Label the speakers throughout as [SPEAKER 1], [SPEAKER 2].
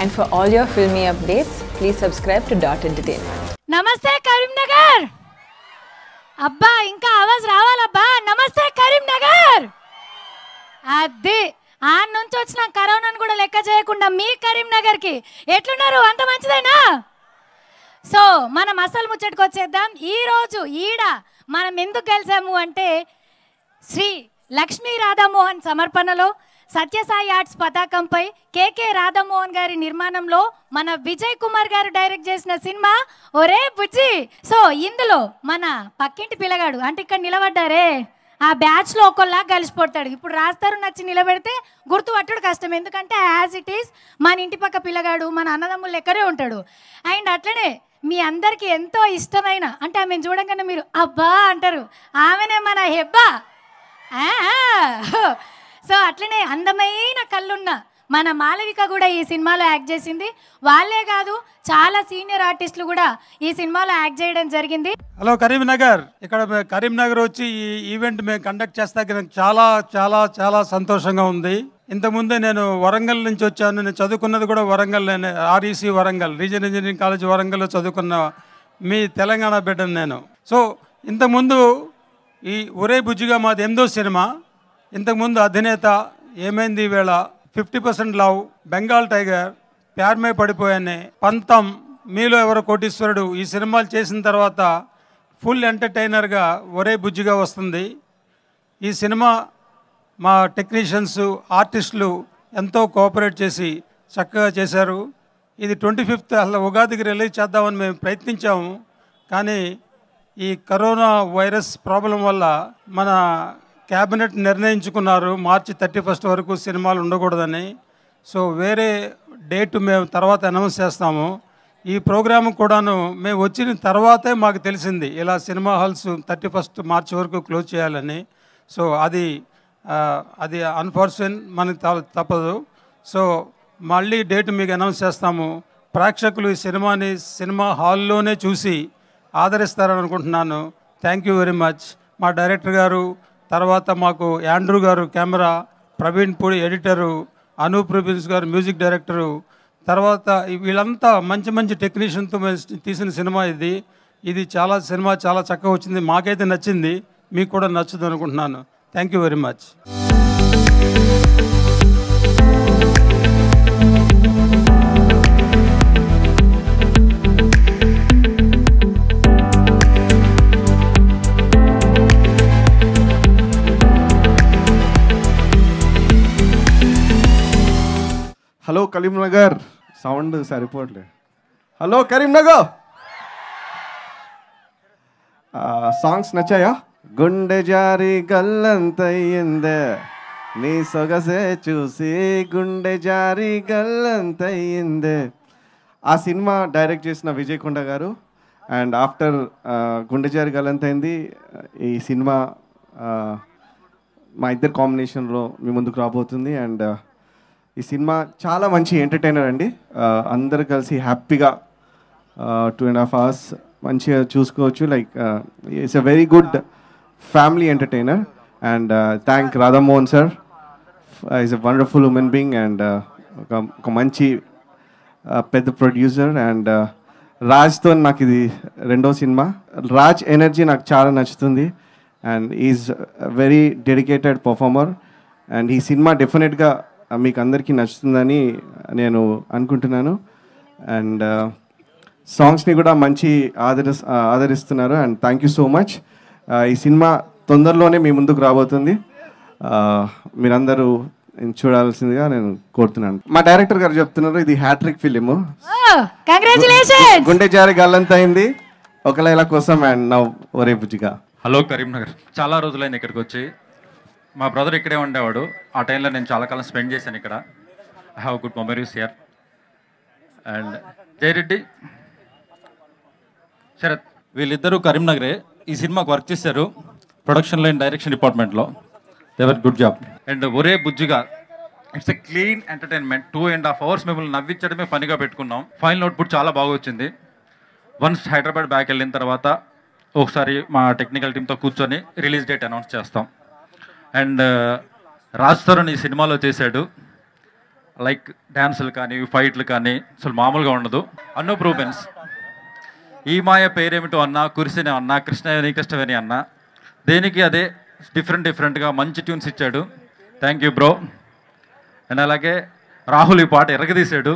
[SPEAKER 1] And for all your filmy updates, please subscribe to Dot Entertainment.
[SPEAKER 2] నమస్తే కరీంనగర్ అబ్బా ఇంకా ఆవాజ్ రావాలబ్బా నమస్తే కరీంనగర్ అది ఆ నుంచి వచ్చిన కరోనాను కూడా లెక్క చేయకుండా మీ కరీంనగర్కి ఎట్లున్నారు అంత మంచిదేనా సో మనం అసలు ముచ్చటకు వచ్చేద్దాం ఈరోజు ఈడ మనం ఎందుకు కలిసాము అంటే శ్రీ లక్ష్మీ రాధామోహన్ సమర్పణలో సత్యసాయి ఆర్ట్స్ పతాకంపై కేకే రాధామోహన్ గారి నిర్మాణంలో మన విజయ్ కుమార్ గారు డైరెక్ట్ చేసిన సినిమా ఒరే బుజ్జి సో ఇందులో మన పక్కింటి పిల్లగాడు అంటే ఇక్కడ నిలబడ్డారే ఆ బ్యాచ్లో ఒకళ్ళలా కలిసిపోతాడు ఇప్పుడు రాస్తారు నచ్చి నిలబెడితే గుర్తుపట్టడు కష్టం ఎందుకంటే యాజ్ ఇట్ ఈస్ మన ఇంటి పక్క పిల్లగాడు మన అన్నదమ్ములు లెక్కరే ఉంటాడు అండ్ అట్లనే మీ అందరికీ ఎంతో ఇష్టమైన అంటే ఆమెను చూడంగానే మీరు అబ్బా అంటారు ఆమెనే మన హెబ్బా ఆ, సో అట్లనే అందమైన కళ్ళున్న మన మాలవిక కూడా ఈ సినిమాలో యాక్ట్ చేసింది వాళ్ళే కాదు చాలా సీనియర్ ఆర్టిస్టులు కూడా ఈ సినిమాలో యాక్ట్ చేయడం జరిగింది
[SPEAKER 3] హలో కరీంనగర్ ఇక్కడ మే- కరీంనగర్ వచ్చి ఈ ఈవెంట్ మేము కండక్ట్ చేస్తాక నాకు చాలా చాలా చాలా సంతోషంగా ఉంది ఇంతకుముందే నేను వరంగల్ నుంచి వచ్చాను నేను చదువుకున్నది కూడా Warangal REC Warangal regional engineering college వరంగల్లో చదువుకున్న మీ తెలంగాణ బిడ్డను నేను సో ఇంతకుముందు ఈ ఒరే బుజ్జిగా మాది ఎనిమిదో సినిమా ఇంతకుముందు అధినేత ఏమైంది ఈవేళ fifty percent love Bengal tiger ప్యార్మే పడిపోయానే పంతం మీలో ఎవరో కోటీశ్వరుడు ఈ సినిమాలు చేసిన తర్వాత ఫుల్ ఎంటర్టైనర్గా ఒరే బుజ్జిగా వస్తుంది ఈ సినిమా మా టెక్నీషియన్స్ ఆర్టిస్టులు ఎంతో కోఆపరేట్ చేసి చక్కగా చేశారు ఇది ట్వంటీ ఫిఫ్త్ అసలు ఉగాదికి రిలీజ్ చేద్దామని మేము ప్రయత్నించాము కానీ ఈ కరోనా వైరస్ ప్రాబ్లం వల్ల మన క్యాబినెట్ నిర్ణయించుకున్నారు మార్చి థర్టీ ఫస్ట్ వరకు సినిమాలు ఉండకూడదని సో వేరే డేట్ మేము తర్వాత అనౌన్స్ చేస్తాము ఈ ప్రోగ్రామ్ కూడాను మేము వచ్చిన తర్వాతే మాకు తెలిసింది ఇలా సినిమా హాల్స్ థర్టీ ఫస్ట్ మార్చి వరకు క్లోజ్ చేయాలని సో అది ఆ, అది అన్ఫార్చునేట్ మనకి త- తప్పదు సో మళ్ళీ డేట్ మీకు అనౌన్స్ చేస్తాము ప్రేక్షకులు ఈ సినిమాని సినిమా హాల్లోనే చూసి ఆదరిస్తారని అనుకుంటున్నాను థ్యాంక్ యూ వెరీ మచ్ మా డైరెక్టర్ గారు తర్వాత మాకు యాండ్రూ గారు కెమెరా ప్రవీణ్ పూడి ఎడిటరు అనూప్ రూబిన్స్ గారు మ్యూజిక్ డైరెక్టరు తర్వాత ఈ వీళ్ళంతా మంచి మంచి టెక్నీషియన్తో మేము తీసిన సినిమా ఇది ఇది చాలా సినిమా చాలా చక్కగా వచ్చింది మాకైతే నచ్చింది మీకు కూడా నచ్చుతుంది అనుకుంటున్నాను thank you very much
[SPEAKER 4] hello Karimnagar sound సరిపోవట్లేదు హలో కరీంనగర్ సాంగ్స్ నచ్చాయా గుండె జారి గల్లంతయ్యిందే నీ సొగసే చూసి గుండె జారి గల్లంతయ్యిందే ఆ సినిమా డైరెక్ట్ చేసిన విజయ్ కొండ గారు అండ్ ఆఫ్టర్ గుండె జారి గల్లంతైంది ఈ సినిమా ఆ, మా ఇద్దరు కాంబినేషన్లో మీ ముందుకు రాబోతుంది అండ్ ఈ సినిమా చాలా మంచి ఎంటర్టైనర్ అండి ఆ, అందరు కలిసి హ్యాపీగా టూ అండ్ హాఫ్ అవర్స్ మంచిగా చూసుకోవచ్చు like it's a very good family entertainer and thank Radhamohan sir is a wonderful women being and ఒక ఒక మంచి ఆ, పెద్ద ప్రొడ్యూసర్ అండ్ రాజ్తో నాకు ఇది రెండో సినిమా రాజ్ ఎనర్జీ నాకు చాలా నచ్చుతుంది and is very dedicated performer and ఈ సినిమా డెఫినెట్గా మీకు అందరికీ నచ్చుతుందని నేను అనుకుంటున్నాను అండ్ సాంగ్స్ని కూడా మంచి ఆదరి ఆదరిస్తున్నారు and thank you so much ఈ సినిమా తొందరలోనే మీ ముందుకు రాబోతుంది ఆ, మీరందరూ చూడాల్సిందిగా నేను కోరుతున్నాను మా డైరెక్టర్ గారు చెప్తున్నారు ఇది హ్యాట్రిక్ ఫిలిము
[SPEAKER 2] కంగ్రాచులేషన్
[SPEAKER 4] గుండె జారి గల్లంత అయింది ఒక లైలా కోసం అండ్ నవ్ ఒరే బుజ్జిగా
[SPEAKER 5] హలో కరీంనగర్ చాలా రోజులైంది ఇక్కడికి వచ్చి మా బ్రదర్ ఇక్కడే ఉండేవాడు ఆ టైంలో నేను చాలా కాలం స్పెండ్ చేశాను ఇక్కడ I have good memories here and Jaya Reddy Sharath వీళ్ళిద్దరూ కరీంనగరే ఈ సినిమాకి వర్క్ చేశారు ప్రొడక్షన్ లైన్ డైరెక్షన్ డిపార్ట్మెంట్లో దేవర్ good job and Orey Bujjiga it's a clean entertainment two and half hours మిమ్మల్ని నవ్వించడమే పనిగా పెట్టుకున్నాం ఫైనల్ అవుట్పుట్ చాలా బాగా వచ్చింది వన్స్ హైదరాబాద్ బ్యాక్ వెళ్ళిన తర్వాత ఒకసారి మా టెక్నికల్ టీంతో కూర్చొని రిలీజ్ డేట్ అనౌన్స్ చేస్తాం అండ్ రాజ్ తరుణ్ ఈ సినిమాలో చేశాడు లైక్ డ్యాన్సులు కానీ ఫైట్లు కానీ అసలు మామూలుగా ఉండదు అన్నూప్ రూబెన్స్ ఈ మాయ పేరేమిటో అన్న కురిసిని అన్న కృష్ణవేణి కృష్ణవేణి అన్న దేనికి అదే డిఫరెంట్ డిఫరెంట్గా మంచి ట్యూన్స్ ఇచ్చాడు థ్యాంక్ యూ బ్రో అండ్ అలాగే రాహుల్ ఈ పాట ఎరగదీశాడు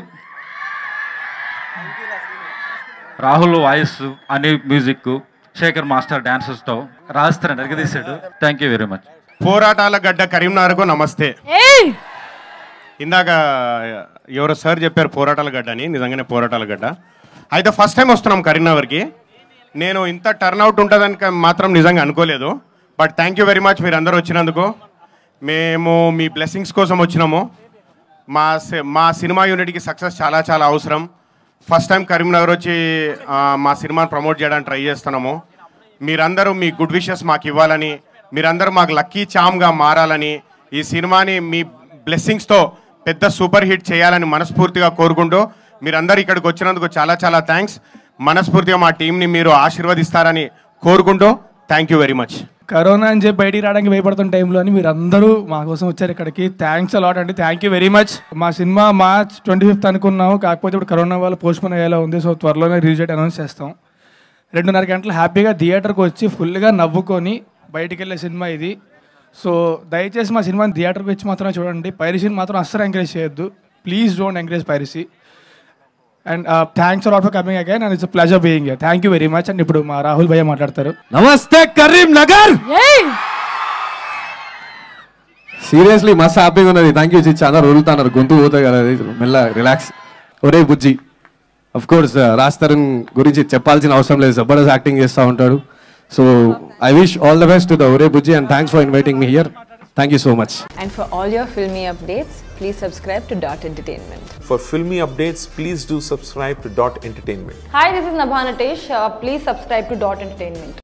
[SPEAKER 5] రాహుల్ వాయిస్ అని మ్యూజిక్ శేఖర్ మాస్టర్ డాన్సెస్తో రాజస్థాన్ ఎరగదీశాడు థ్యాంక్ యూ వెరీ మచ్
[SPEAKER 6] పోరాటాల గడ్డ కరీంనగర్కు నమస్తే
[SPEAKER 2] ఏయ్
[SPEAKER 6] ఇందాక ఎవరో సార్ చెప్పారు పోరాటాల గడ్డ అని నిజంగానే పోరాటాల గడ్డ అయితే ఫస్ట్ టైం వస్తున్నాం కరీంనగర్కి నేను ఇంత టర్న్అవుట్ ఉంటుందని క- మాత్రం నిజంగా అనుకోలేదు but thank you very much మీరు అందరూ వచ్చినందుకు మేము మీ బ్లెస్సింగ్స్ కోసం వచ్చినాము మా సి- మా సినిమా యూనిట్కి సక్సెస్ చాలా చాలా అవసరం ఫస్ట్ టైం కరీంనగర్ వచ్చి ఆ, మా సినిమాని ప్రమోట్ చేయడానికి ట్రై చేస్తున్నాము మీరందరూ మీ గుడ్ విషెస్ మాకు ఇవ్వాలని మీరందరూ మాకు లక్కీ చామ్గా మారాలని ఈ సినిమాని మీ బ్లెస్సింగ్స్తో పెద్ద సూపర్ హిట్ చేయాలని మనస్ఫూర్తిగా కోరుకుంటూ మీరందరూ ఇక్కడికి వచ్చినందుకు చాలా చాలా థ్యాంక్స్ మనస్ఫూర్తిగా మా టీంని మీరు ఆశీర్వదిస్తారని కోరుకుంటూ thank you very much
[SPEAKER 7] corona అని చెప్పి బయటికి రావడానికి భయపడుతున్న టైంలో అని మీరు అందరూ మా కోసం వచ్చారు ఇక్కడికి థ్యాంక్స్ అలాట్ అండి థ్యాంక్ యూ వెరీ మచ్ మా సినిమా మార్చ్ ట్వంటీ ఫిఫ్త్ అనుకున్నాము కాకపోతే ఇప్పుడు కరోనా వల్ల పోస్ట్పోన్ అయ్యేలా ఉంది సో త్వరలోనే రిలీజ్ డేట్ అనౌన్స్ చేస్తాం రెండున్నర గంటలు హ్యాపీగా థియేటర్కి వచ్చి ఫుల్గా నవ్వుకొని బయటికి వెళ్ళే సినిమా ఇది సో దయచేసి మా సినిమాని థియేటర్కి వచ్చి మాత్రమే చూడండి పైరసీని మాత్రం అస్సలు ఎంకరేజ్ చేయొద్దు please don't encourage piracy and thanks a lot for coming again and it's pleasure being thank you very much and ఇప్పుడు మా రాహుల్ భయ్య మాట్లాడతారు
[SPEAKER 8] నమస్తే కరీం నగర్
[SPEAKER 2] ఏయ్
[SPEAKER 8] సీరియస్లీ మస్తు హ్యాపీగా ఉన్నది థ్యాంక్ యూ చాలా రోజులుతున్నారు గొంతు పోతాయి కదా అది మెల్ల relax Orey Bujji of course Raj Tarun గురించి చెప్పాల్సిన అవసరం లేదు జబర్దస్త్ యాక్టింగ్ చేస్తూ ఉంటాడు so I wish all the best to the Orey Bujji and thanks for inviting me here thank you so much
[SPEAKER 1] And for all your filmy updates, please subscribe to Dot Entertainment.
[SPEAKER 9] For filmy updates, please do subscribe to Dot Entertainment.
[SPEAKER 10] Hi, this is Nabha Natesh. Uh, please subscribe to Dot Entertainment.